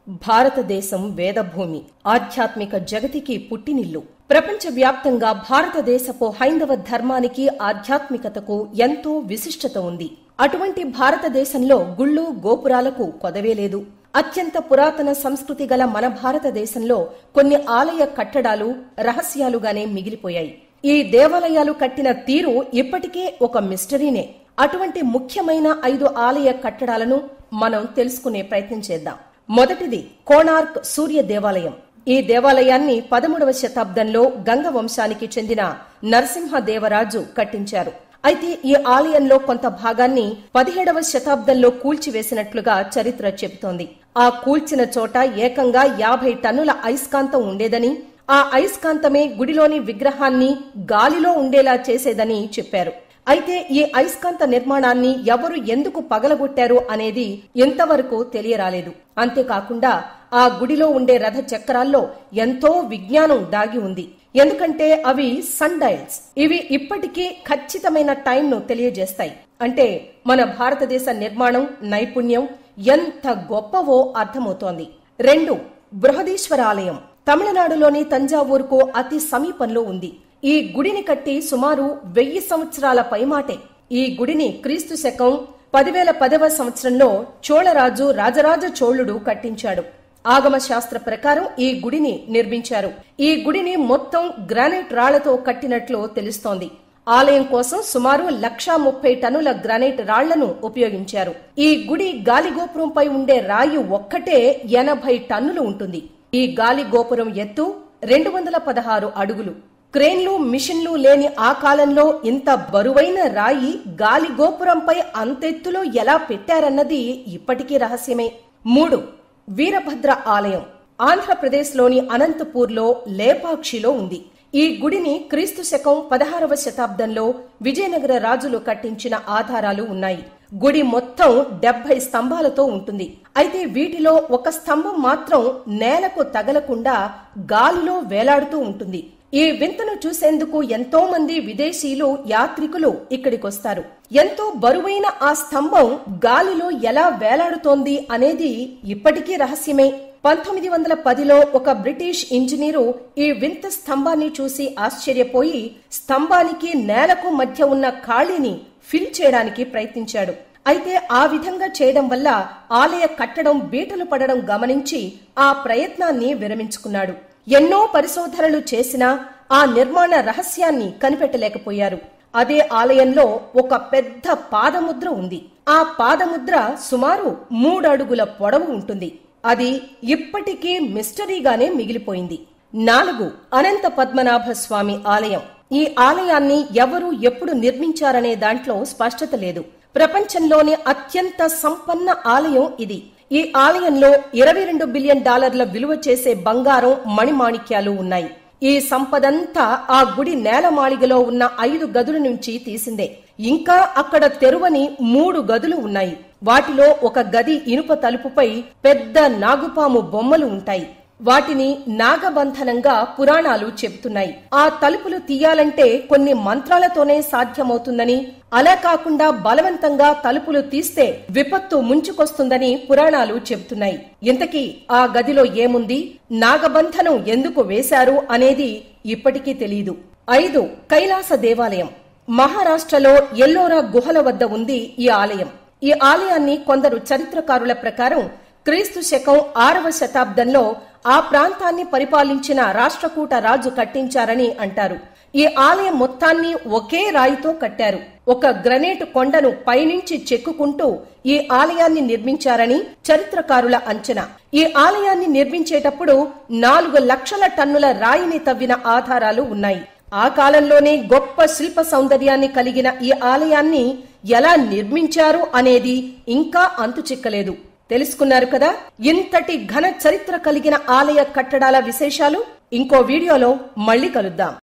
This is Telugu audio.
భారతదేశం వేదభూమి ఆధ్యాత్మిక జగతికి పుట్టినిల్లు ప్రపంచవ్యాప్తంగా భారతదేశపు హైందవ ధర్మానికి ఆధ్యాత్మికతకు ఎంతో విశిష్టత ఉంది అటువంటి భారతదేశంలో గుళ్ళు గోపురాలకు కొదవే లేదు అత్యంత పురాతన సంస్కృతి గల మన భారతదేశంలో కొన్ని ఆలయ కట్టడాలు రహస్యాలుగానే మిగిలిపోయాయి ఈ దేవాలయాలు కట్టిన తీరు ఇప్పటికే ఒక మిస్టరీనే అటువంటి ముఖ్యమైన ఐదు ఆలయ కట్టడాలను మనం తెలుసుకునే ప్రయత్నం చేద్దాం మొదటిది కోణార్క్ సూర్య దేవాలయం ఈ దేవాలయాన్ని పదమూడవ శతాబ్దంలో గంగ వంశానికి చెందిన నరసింహదేవరాజు కట్టించారు అయితే ఈ ఆలయంలో కొంత భాగాన్ని పదిహేడవ శతాబ్దంలో కూల్చివేసినట్లుగా చరిత్ర చెబుతోంది ఆ కూల్చిన చోట ఏకంగా యాభై టన్నుల అయస్కాంతం ఉండేదని ఆ అయస్కాంతమే గుడిలోని విగ్రహాన్ని గాలిలో ఉండేలా చేసేదని చెప్పారు అయితే ఈ అయస్కాంత నిర్మాణాన్ని ఎవరు ఎందుకు పగలగొట్టారు అనేది ఎంతవరకు తెలియరాలేదు అంతేకాకుండా ఆ గుడిలో ఉండే రథ చక్రాల్లో ఎంతో విజ్ఞానం దాగి ఉంది ఎందుకంటే అవి సన్ డైల్స్ ఇవి ఇప్పటికీ ఖచ్చితమైన టైంను తెలియజేస్తాయి అంటే మన భారతదేశ నిర్మాణం నైపుణ్యం ఎంత గొప్పవో అర్థమవుతోంది రెండు బృహదీశ్వర ఆలయం తమిళనాడులోని తంజావూరుకు అతి సమీపంలో ఉంది ఈ గుడిని కట్టి సుమారు వెయ్యి సంవత్సరాల పైమాటే ఈ గుడిని క్రీస్తు శకం పదివేల పదవ సంవత్సరంలో చోళరాజు రాజరాజ చోళుడు కట్టించాడు ఆగమ శాస్త్ర ప్రకారం ఈ గుడిని నిర్మించారు ఈ గుడిని మొత్తం గ్రానైట్ రాళ్లతో కట్టినట్లు తెలుస్తోంది ఆలయం కోసం సుమారు లక్షా ముప్పై టన్నుల గ్రానైట్ రాళ్లను ఉపయోగించారు ఈ గుడి గాలిగోపురంపై ఉండే రాయి ఒక్కటే ఎనభై టన్నులు ఉంటుంది ఈ గాలి గోపురం ఎత్తు రెండు వందల పదహారు అడుగులు క్రేన్లు మిషన్లు లేని ఆ కాలంలో ఇంత బరువైన రాయి గాలి గోపురంపై అంతెత్తులో ఎలా పెట్టారన్నది ఇప్పటికీ రహస్యమే మూడు వీరభద్ర ఆలయం ఆంధ్రప్రదేశ్లోని అనంతపూర్లో లేపాక్షిలో ఉంది ఈ గుడిని క్రీస్తు శకం పదహారవ శతాబ్దంలో విజయనగర రాజులు కట్టించిన ఆధారాలు ఉన్నాయి గుడి మొత్తం డెబ్బై స్తంభాలతో ఉంటుంది అయితే వీటిలో ఒక స్తంభం మాత్రం నేలకు తగలకుండా గాలిలో వేలాడుతూ ఉంటుంది ఈ వింతను చూసేందుకు ఎంతో మంది విదేశీయులు యాత్రికులు ఇక్కడికొస్తారు ఎంతో బరువైన ఆ స్తంభం గాలిలో ఎలా వేలాడుతోంది అనేది ఇప్పటికీ రహస్యమే పంతొమ్మిది వందల పదిలో ఒక బ్రిటిష్ ఇంజనీరు ఈ వింత స్తంభాన్ని చూసి ఆశ్చర్యపోయి స్తంభానికి నేలకు మధ్య ఉన్న ఖాళీని ఫిల్ చేయడానికి ప్రయత్నించాడు అయితే ఆ విధంగా చేయడం వల్ల ఆలయ కట్టడం బీటలు పడడం గమనించి ఆ ప్రయత్నాన్ని విరమించుకున్నాడు ఎన్నో పరిశోధనలు చేసినా ఆ నిర్మాణ రహస్యాన్ని కనిపెట్టలేకపోయారు అదే ఆలయంలో ఒక పెద్ద పాదముద్ర ఉంది ఆ పాదముద్ర సుమారు మూడడుగుల పొడవు ఉంటుంది అది ఇప్పటికీ మిస్టరీగానే మిగిలిపోయింది నాలుగు అనంత పద్మనాభ స్వామి ఆలయం ఈ ఆలయాన్ని ఎవరు ఎప్పుడు నిర్మించారనే దాంట్లో స్పష్టత లేదు ప్రపంచంలోని అత్యంత సంపన్న ఆలయం ఇది ఈ ఆలయంలో ఇరవై రెండు బిలియన్ డాలర్ల విలువ చేసే బంగారం మణిమాణిక్యాలు ఉన్నాయి ఈ సంపదంతా ఆ గుడి నేలమాళిగలో ఉన్న ఐదు గదుల నుంచి తీసిందే ఇంకా అక్కడ తెరువని మూడు గదులు ఉన్నాయి వాటిలో ఒక గది ఇనుప తలుపుపై పెద్ద నాగుపాము బొమ్మలు ఉంటాయి వాటిని నాగబంధనంగా పురాణాలు చెబుతున్నాయి ఆ తలుపులు తీయాలంటే కొన్ని మంత్రాలతోనే సాధ్యమవుతుందని అలా కాకుండా బలవంతంగా తలుపులు తీస్తే విపత్తు ముంచుకొస్తుందని పురాణాలు చెబుతున్నాయి ఇంతకీ ఆ గదిలో ఏముంది నాగబంధనం ఎందుకు వేశారు అనేది ఇప్పటికీ తెలియదు ఐదు కైలాస దేవాలయం మహారాష్ట్రలో ఎల్లోరా గుహల వద్ద ఉంది ఈ ఆలయం ఈ ఆలయాన్ని కొందరు చరిత్రకారుల ప్రకారం క్రీస్తు శకం ఆరవ శతాబ్దంలో ఆ ప్రాంతాన్ని పరిపాలించిన రాష్ట్రకూట రాజు కట్టించారని అంటారు ఈ ఆలయం మొత్తాన్ని ఒకే రాయితో కట్టారు ఒక గ్రనేట్ కొండను పైనుంచి చెక్కుకుంటూ ఈ ఆలయాన్ని నిర్మించారని చరిత్రకారుల అంచనా ఈ ఆలయాన్ని నిర్మించేటప్పుడు నాలుగు లక్షల టన్నుల రాయిని తవ్విన ఆధారాలు ఉన్నాయి ఆ కాలంలోనే గొప్ప శిల్ప సౌందర్యాన్ని కలిగిన ఈ ఆలయాన్ని ఎలా నిర్మించారు అనేది ఇంకా అంతు చిక్కలేదు తెలుసుకున్నారు కదా ఇంతటి ఘన చరిత్ర కలిగిన ఆలయ కట్టడాల విశేషాలు ఇంకో వీడియోలో మళ్ళీ కలుద్దాం